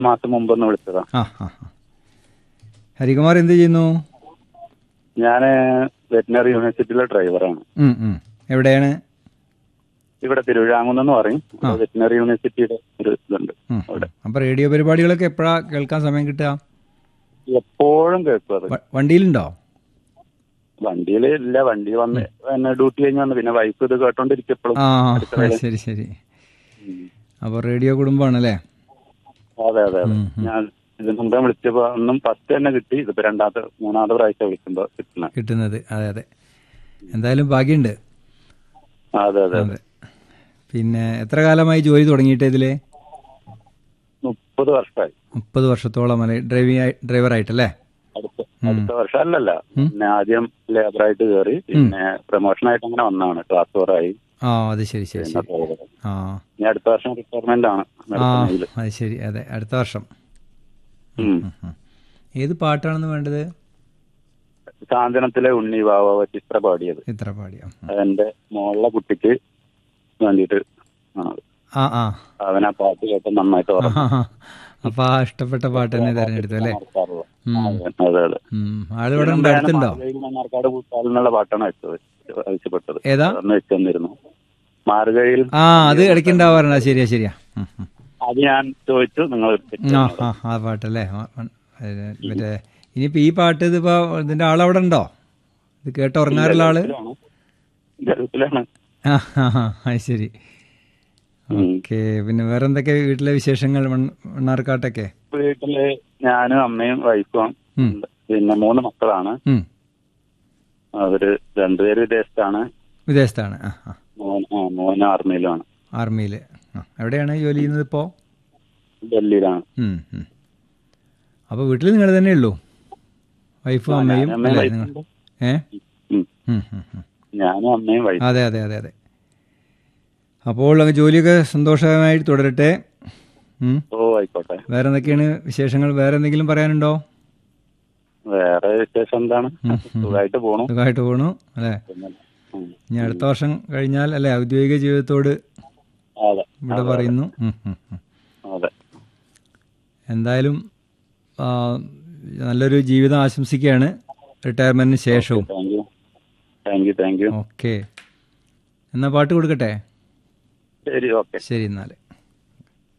മാസം മുമ്പ് ഒന്ന് വിളിച്ചതാ ആ ആ ആ. ഹരികുമാർ എന്ത് ചെയ്യുന്നു ഞാൻ വെറ്റിനറി യൂണിവേഴ്സിറ്റിയിലെ ഡ്രൈവറാണ് ഉം, ഉം. എവിടെയാണ് ഇവിടെ തിരുവിഴാങ്കുന്ന് പറയും വെറ്റിനറി യൂണിവേഴ്സിറ്റിയുടെ ഒരു ഇതുണ്ട് ഉം. അവിടെ അപ്പൊ റേഡിയോ പരിപാടികളൊക്കെ എപ്പോഴാ കേൾക്കാൻ സമയം കിട്ടുക എപ്പോഴും കേൾക്കും അത് വ- വണ്ടിയിലുണ്ടോ വണ്ടിയിൽ ഇല്ല വണ്ടി വന്ന് പിന്നെ ഡ്യൂട്ടി കഴിഞ്ഞ് വന്ന് പിന്നെ വൈഫ് ഇത് കേട്ടോണ്ടിരിക്കും എപ്പോഴും ആ ആ, ശരി ശരി അപ്പൊ റേഡിയോ കുടുംബാണല്ലേ അതെ അതെ അതെ ഞാൻ ഇതിന് മുമ്പേ വിളിച്ചപ്പോ ഒന്നും ഫസ്റ്റ് തന്നെ കിട്ടി ഇതിപ്പോ രണ്ടാമത്തെ മൂന്നാമത്തെ പ്രാവശ്യം വിളിക്കുമ്പോ കിട്ടണ കിട്ടുന്നത് അതെ അതെ എന്തായാലും ഭാഗ്യമുണ്ട് അതെ അതെ അതെ പിന്നെ എത്ര കാലമായി ജോലി തുടങ്ങിയിട്ട് ഇതില് മുപ്പത് വർഷമായി മുപ്പത് വർഷത്തോളം അല്ലെ ഡ്രൈവിംഗ് ഡ്രൈവറായിട്ടല്ലേ അടുത്ത അടുത്ത വർഷം അല്ലല്ല പിന്നെ ആദ്യം ലേബറായിട്ട് കയറി പിന്നെ പ്രൊമോഷൻ ആയിട്ട് അങ്ങനെ വന്നാണ് ക്ലാസ് ഫോറായി ആ അത് ശരി ശരി ശരി ആ ഇനി അടുത്ത വർഷം റിട്ടയർമെന്റ് ആണ് ആ മെഡിക്കൽ അത് ശരി അതെ അടുത്ത വർഷം ഉം. ഉം. ഏത് പാട്ടാണെന്ന് വേണ്ടത് സാന്ത്വനത്തിലെ ഉണ്ണി വാവ ചിത്ര പാടിയത് ഇത്ര പാടിയോ അതെന്റെ മോളുടെ കുട്ടിക്ക് വേണ്ടിയിട്ട് ആണത് ആ ആ അവൻ ആ പാട്ട് കേട്ട് നന്നായിട്ട് ഓർമ്മ ആ, അപ്പൊ ആ ഇഷ്ടപ്പെട്ട പാട്ട് തന്നെ തിരഞ്ഞെടുത്തു അല്ലേ മറക്കാറില്ല. ഉം. അതെ അതെ അതെ ഉം. ആള് ഇവിടെ ഉണ്ട് അടുത്തുണ്ടോ മാർഗഴിയിൽ മണ്ണാർക്കാട് പൂത്താലിനുള്ള പാട്ടാണ് വെച്ചത് ആവശ്യപ്പെട്ടത് ഏതാ അന്ന് വെച്ച് തന്നിരുന്നു മാർഗഴിയിൽ ആ അത് ഇടയ്ക്ക് ഉണ്ടാവാറുണ്ട് ആ, ശരിയാ ശരിയാ ഉം, ഉം. അത് ഞാൻ ചോദിച്ചു നിങ്ങൾ ആ ആ ആ പാട്ടല്ലേ ആ, ആ, അത് മറ്റേ ഇനിയിപ്പോ ഈ പാട്ട് ഇതിപ്പോ ഇതിന്റെ ആളവിടെ ഉണ്ടോ ഇത് കേട്ട് ഉറങ്ങാറുള്ള ആള് ഗൾഫിലാണ് ആ ആ ആ, അത് ശരി ഓക്കെ പിന്നെ വേറെ എന്തൊക്കെ വീട്ടിലെ വിശേഷങ്ങൾ മണ്ണ- മണ്ണാർക്കാട്ടൊക്കെ വീട്ടില് ഞാനും അമ്മയും വൈഫും ഉം. പിന്നെ മൂന്ന് മക്കളാണ് ഉം. അവര് രണ്ടുപേര് വിദേശത്താണ് വിദേശത്താണ് ആ ആ മോൻ ആ മോൻ ആർമിയിലാണ് ആർമിയിൽ ആ എവിടെയാണ് ജോലി ചെയ്യുന്നത് ഇപ്പോൾ ഡൽഹിയിലാണ് അപ്പോൾ വീട്ടിൽ നിങ്ങൾ തന്നെ ഉള്ളൂ വൈഫും അമ്മയും ഞാനും അമ്മയും അല്ലേ വൈഫും നിങ്ങൾ ഉണ്ട്. ഏ ഉം. ഉം, ഉം, ഉം. ഞാനും അമ്മയും വൈഫും അതെ അതെ അതെ അതെ അപ്പോൾ അങ്ങ് ജോലിയൊക്കെ സന്തോഷമായിട്ട് തുടരട്ടെ ഉം. ഓ ആയിക്കോട്ടെ വേറെ എന്തൊക്കെയാണ് വിശേഷങ്ങൾ വേറെ എന്തെങ്കിലും പറയാനുണ്ടോ വേറെ വിശേഷം എന്താണ് ഉം, ഉം. സുഖമായിട്ട് പോണു സുഖമായിട്ട് പോകണു അല്ലേ പിന്നെ, ഉം. ഇനി അടുത്ത വർഷം കഴിഞ്ഞാൽ അല്ലേ ഔദ്യോഗിക ജീവിതത്തോട് അതെ ഇവിടെ പറയുന്നു ഉം, ഉം, ഉം. അതെ എന്തായാലും ആ, നല്ലൊരു ജീവിതം ആശംസിക്കുകയാണ് റിട്ടയർമെന്റിന് ശേഷവും thank you thank you thank you okay എന്നാ പാട്ട് കൊടുക്കട്ടെ ശരി ഓക്കെ ശരി എന്നാൽ